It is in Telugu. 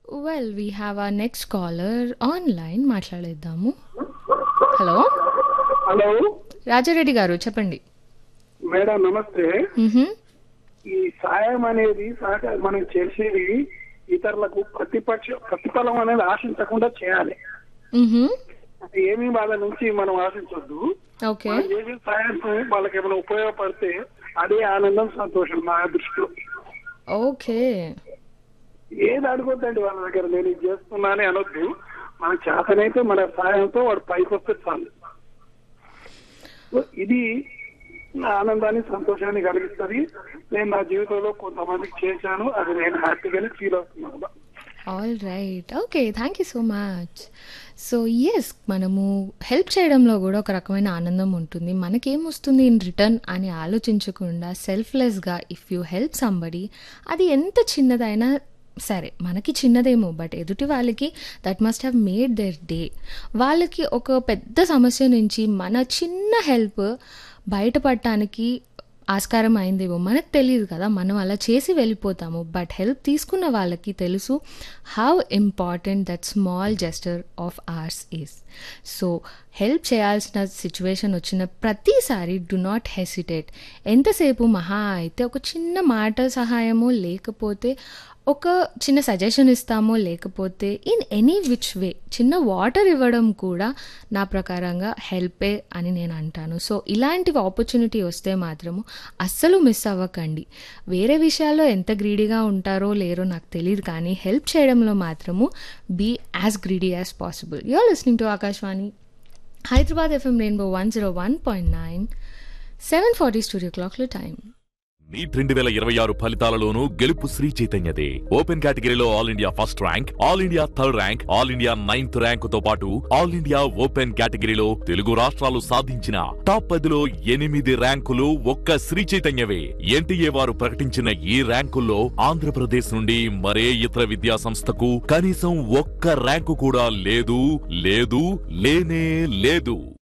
Well we have our next caller online మాట్లాడేద్దాము హలో హలో రాజారెడ్డి గారు చెప్పండి మేడం నమస్తే మ్హూ. ఈ సాయం అనేది సహకార మనం చేసేది ఇతరులకు ప్రతిపక్ష ప్రతిఫలం అనేది ఆశించకుండా చేయాలి మ్హూ. అంటే ఏమీ వాళ్ళ నుంచి మనం ఆశించొద్దు ఓకే మనం చేసే సాయంతో వాళ్ళకి ఏమైనా ఉపయోగపడితే అదే ఆనందం సంతోషం నా దృష్టిలో ఓకే ఏది అడగొద్దండి వాళ్ళ దగ్గర నేను ఇది చేస్తున్నానని అనొద్దు మన చేతనైతే మన సాయంతో వాడు పైకి వస్తే చాలు సో ఇది నా ఆనందాన్ని సంతోషాన్ని కలిగిస్తుంది నేను నా జీవితంలో కొంతమందికి చేశాను అది నేను హ్యాపీగానే ఫీల్ అవుతున్నాను all right okay thank you so much so yes మనము హెల్ప్ చేయడంలో కూడా ఒక రకమైన ఆనందం ఉంటుంది మనకేమొస్తుంది ఇన్ రిటర్న్ అని ఆలోచించకుండా సెల్ఫ్లెస్గా ఇఫ్ యూ హెల్ప్ సంబడి అది ఎంత చిన్నదైనా సరే మనకి చిన్నదేమో బట్ ఎదుటి వాళ్ళకి that must have made their day వాళ్ళకి ఒక పెద్ద సమస్య నుంచి మన చిన్న హెల్ప్ బయటపడటానికి ఆస్కారం అయిందేమో మనకు తెలియదు కదా మనం అలా చేసి వెళ్ళిపోతాము బట్ హెల్ప్ తీసుకున్న వాళ్ళకి తెలుసు how important that small gesture of ours is so help చేయాల్సిన సిచ్యువేషన్ వచ్చిన ప్రతిసారి డు నాట్ హెసిటేట్ ఎంతసేపు మహా అయితే ఒక చిన్న మాట సహాయమో లేకపోతే ఒక చిన్న సజెషన్ ఇస్తామో లేకపోతే ఇన్ ఎనీ విచ్ వే చిన్న వాటర్ ఇవ్వడం కూడా నా ప్రకారంగా హెల్పే అని నేను అంటాను సో ఇలాంటివి ఆపర్చునిటీ వస్తే మాత్రము అస్సలు మిస్ అవ్వకండి వేరే విషయాల్లో ఎంత గ్రీడీగా ఉంటారో లేరో నాకు తెలియదు కానీ హెల్ప్ చేయడంలో మాత్రము be as greedy as possible you're listening to Akashvani Hyderabad FM rainbow one zero one point nine seven forty studio క్లాక్లో టైం నీట్ రెండు వేల ఇరవై ఆరు ఫలితాలలోనూ గెలుపు శ్రీ చైతన్యదే ఓపెన్ కేటగిరీలో all India first rank all India third rank all India ninth rank తో పాటు ఆల్ ఇండియా ఓపెన్ కేటగిరీలో తెలుగు రాష్ట్రాలు సాధించిన టాప్ పదిలో ఎనిమిది ర్యాంకులు ఒక్క శ్రీ చైతన్యవే ఎన్టీఏ వారు ప్రకటించిన ఈ ర్యాంకుల్లో ఆంధ్రప్రదేశ్ నుండి మరే ఇతర విద్యా సంస్థకు కనీసం ఒక్క ర్యాంకు కూడా లేదు లేదు లేనే లేదు